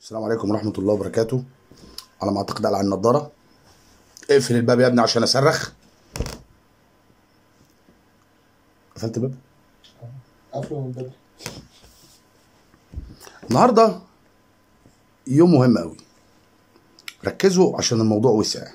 السلام عليكم ورحمة الله وبركاته على ما أعتقد على النضارة اقفل الباب يا ابني عشان أصرخ قفلت الباب قفله من بدري النهاردة يوم مهم قوي ركزوا عشان الموضوع وسع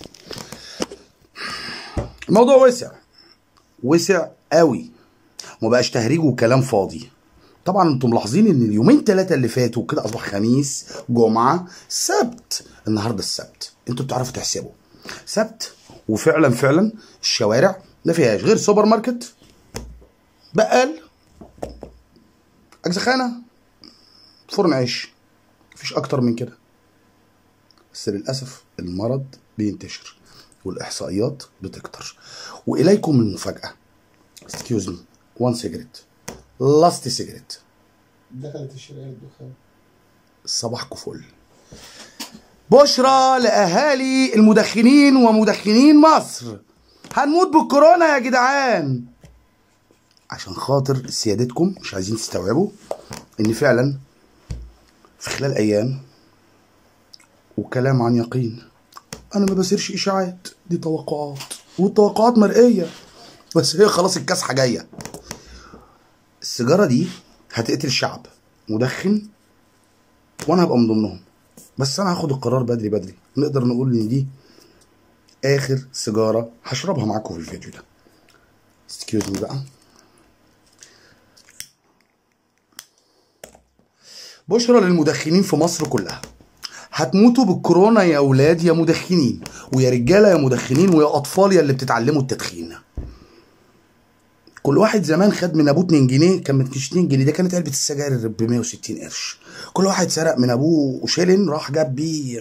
الموضوع وسع وسع قوي ما بقاش تهريج وكلام فاضي طبعا انتم ملاحظين ان اليومين ثلاثه اللي فاتوا كده اصبح خميس جمعه سبت النهارده السبت انتوا بتعرفوا تحسبوا سبت وفعلا فعلا الشوارع ما فيهاش غير سوبر ماركت بقال اجزخانه فرن عيش مفيش اكتر من كده بس للاسف المرض بينتشر والاحصائيات بتكتر واليكم المفاجاه excuse me one cigarette last cigarette دخلت الشرقية الدخان صباحكم فل بشرى لاهالي المدخنين ومدخنين مصر هنموت بالكورونا يا جدعان عشان خاطر سيادتكم مش عايزين تستوعبوا ان فعلا في خلال ايام وكلام عن يقين انا ما بسيرش اشاعات دي توقعات والتوقعات مرئيه بس هي خلاص الكاسحه جايه السيجاره دي هتقتل الشعب مدخن وانا هبقى من ضمنهم بس انا هاخد القرار بدري بدري نقدر نقول ان دي اخر سيجاره هشربها معاكم في الفيديو ده excuse me بقى بشرى للمدخنين في مصر كلها هتموتوا بالكورونا يا اولاد يا مدخنين ويا رجاله يا مدخنين ويا اطفال يا اللي بتتعلموا التدخين كل واحد زمان خد من ابوه 2 جنيه كان مش 2 جنيه ده كانت علبه السجاير ب 160 قرش كل واحد سرق من ابوه شيلن راح جاب بيه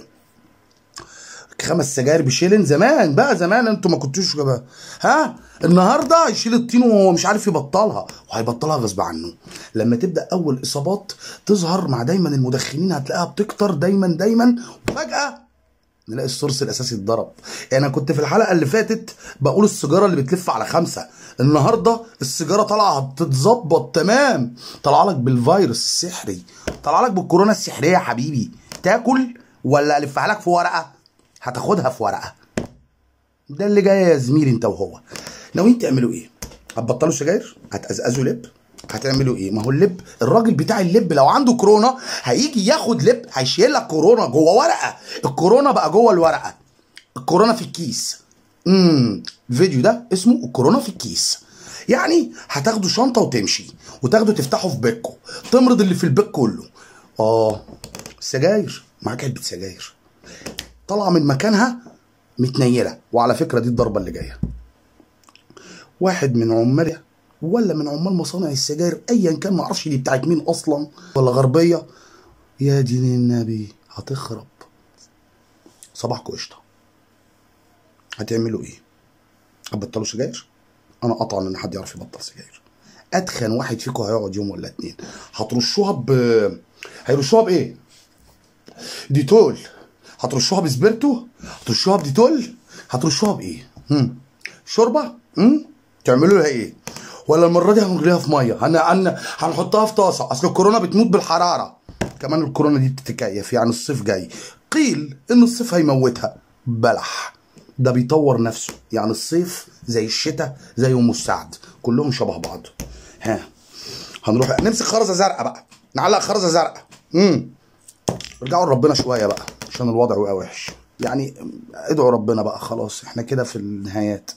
خمس سجاير بشيلن زمان بقى زمان انتوا ما كنتوش بقى. ها النهارده يشيل الطين وهو مش عارف يبطلها وهيبطلها غصب عنه لما تبدا اول اصابات تظهر مع دايما المدخنين هتلاقيها بتكتر دايما دايما وفجاه نلاقي السورس الاساسي اتضرب يعني انا كنت في الحلقه اللي فاتت بقول السيجاره اللي بتلف على خمسه النهارده السيجاره طالعه بتتظبط تمام طالعه لك بالفيروس السحري طالعه لك بالكورونا السحريه يا حبيبي تاكل ولا الفها لك في ورقه هتاخدها في ورقه ده اللي جاي يا زميلي انت وهو ناويين تعملوا ايه هتبطلوا سجاير هتقزقزوا لب هتعملوا ايه ما هو اللب الراجل بتاع اللب لو عنده كورونا هيجي ياخد لب هيشيل لك كورونا جوه ورقه الكورونا بقى جوه الورقه الكورونا في الكيس امم الفيديو ده اسمه الكورونا في الكيس يعني هتاخدوا شنطه وتمشي وتاخدوا تفتحوا في بيتكم تمرض اللي في البيت كله اه سجاير معاك علبه سجاير طالعه من مكانها متنيله وعلى فكره دي الضربه اللي جايه واحد من عمال ولا من عمال مصانع السجاير ايا كان ما اعرفش دي بتاعت مين اصلا ولا غربيه يا دين النبي هتخرب صباحكم قشطه هتعملوا ايه هتبطلوا سجاير انا قطعا ان حد يعرف يبطل سجاير اتخن واحد فيكم هيقعد يوم ولا اتنين هترشوها ب هيرشوها بايه ديتول هترشوها بسبيرتو هترشوها بديتول هترشوها بايه هم. شوربه هم؟ تعملوا لها ايه ولا المره دي هنغليها في ميه هن... هن... هنحطها في طاسه اصل الكورونا بتموت بالحراره كمان الكورونا دي بتتكيف يعني الصيف جاي قيل ان الصيف هيموتها بلح ده بيطور نفسه يعني الصيف زي الشتاء زي ام السعد كلهم شبه بعض ها هنروح نمسك خرزه زرقاء بقى نعلق خرزه زرقاء امم ارجعوا لربنا شويه بقى عشان الوضع بقى وحش يعني ادعوا ربنا بقى خلاص احنا كده في النهايات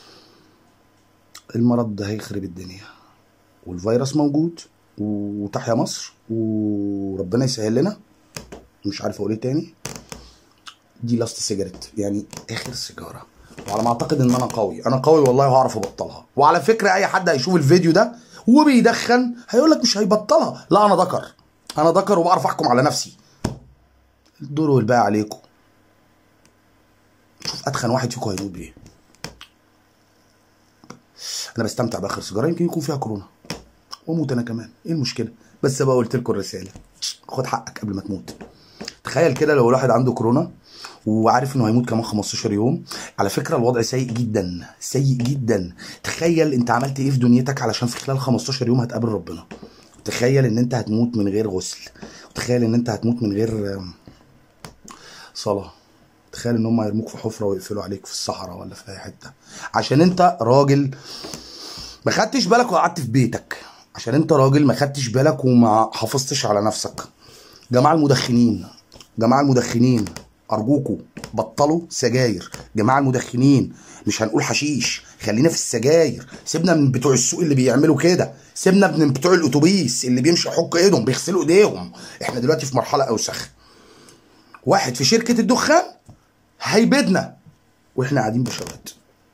المرض ده هيخرب الدنيا والفيروس موجود وتحيا مصر وربنا يسهل لنا مش عارف اقول ايه تاني دي لاست سيجاريت يعني اخر سيجاره وعلى ما اعتقد ان انا قوي انا قوي والله وهعرف ابطلها وعلى فكره اي حد هيشوف الفيديو ده وبيدخن هيقول لك مش هيبطلها لا انا ذكر انا ذكر وبعرف احكم على نفسي الدور والباقي عليكم شوف اتخن واحد فيكم هيموت بايه انا بستمتع باخر سيجاره يمكن يكون فيها كورونا واموت انا كمان ايه المشكله بس بقى قلت لكم الرساله خد حقك قبل ما تموت تخيل كده لو الواحد عنده كورونا وعارف انه هيموت كمان 15 يوم على فكره الوضع سيء جدا سيء جدا تخيل انت عملت ايه في دنيتك علشان في خلال 15 يوم هتقابل ربنا تخيل ان انت هتموت من غير غسل وتخيل ان انت هتموت من غير آم، صلاه تخيل ان هم يرموك في حفره ويقفلوا عليك في الصحراء ولا في اي حته عشان انت راجل ما خدتش بالك وقعدت في بيتك عشان انت راجل ما خدتش بالك وما حافظتش على نفسك جماعه المدخنين جماعه المدخنين ارجوكوا بطلوا سجاير جماعه المدخنين مش هنقول حشيش خلينا في السجاير سيبنا من بتوع السوق اللي بيعملوا كده سيبنا من بتوع الاتوبيس اللي بيمشي يحك ايدهم بيغسلوا ايديهم احنا دلوقتي في مرحله اوسخ واحد في شركه الدخان هيبيدنا واحنا قاعدين بشوات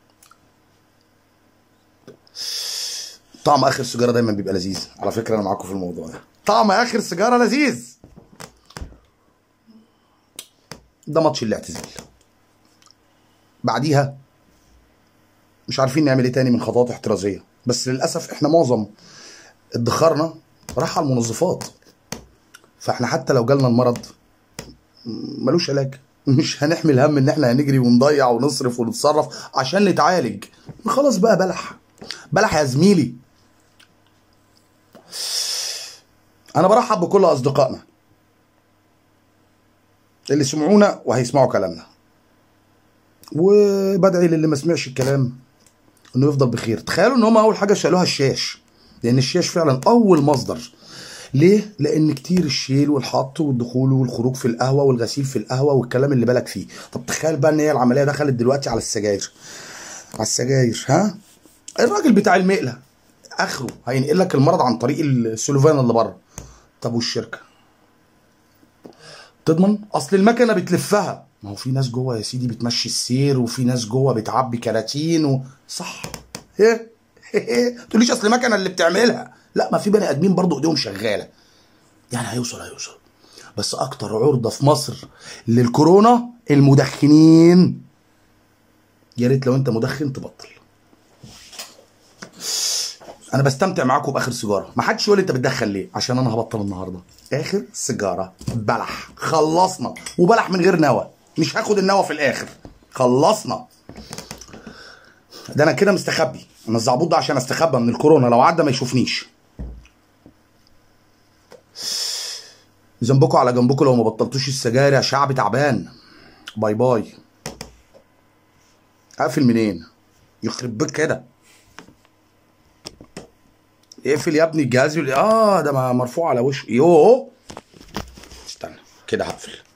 طعم اخر سيجاره دايما بيبقى لذيذ على فكره انا معاكم في الموضوع ده طعم اخر سيجاره لذيذ ده ماتش الاعتزال بعديها مش عارفين نعمل ايه تاني من خطوات احترازيه بس للاسف احنا معظم ادخارنا راح على المنظفات فاحنا حتى لو جالنا المرض ملوش علاج مش هنحمل هم ان احنا هنجري ونضيع ونصرف ونتصرف عشان نتعالج خلاص بقى بلح بلح يا زميلي انا برحب بكل اصدقائنا اللي سمعونا وهيسمعوا كلامنا وبدعي للي ما سمعش الكلام انه يفضل بخير تخيلوا ان هم اول حاجه شالوها الشاش لان الشاش فعلا اول مصدر ليه؟ لأن كتير الشيل والحط والدخول والخروج في القهوة والغسيل في القهوة والكلام اللي بالك فيه، طب تخيل بقى إن هي العملية دخلت دلوقتي على السجاير. على السجاير ها؟ الراجل بتاع المقلة آخره هينقل لك المرض عن طريق السلوفان اللي بره. طب والشركة؟ تضمن؟ أصل المكنة بتلفها، ما هو في ناس جوه يا سيدي بتمشي السير وفي ناس جوه بتعبي كراتين و... صح ايه تقوليش اصل المكنه اللي بتعملها لا ما في بني ادمين برضو ايديهم شغاله يعني هيوصل هيوصل بس اكتر عرضه في مصر للكورونا المدخنين يا ريت لو انت مدخن تبطل انا بستمتع معاكم باخر سيجاره ما حدش يقول لي انت بتدخن ليه عشان انا هبطل النهارده اخر سيجاره بلح خلصنا وبلح من غير نوى مش هاخد النوى في الاخر خلصنا ده انا كده مستخبي انا الزعبوط ده عشان استخبى من الكورونا لو عدى ما يشوفنيش ذنبكم على جنبكم لو ما بطلتوش السجاير يا شعب تعبان باي باي اقفل منين يخرب بيك كده اقفل يا ابني الجهاز يقول لي اه ده ما- مرفوع على وشه يوه استنى كده هقفل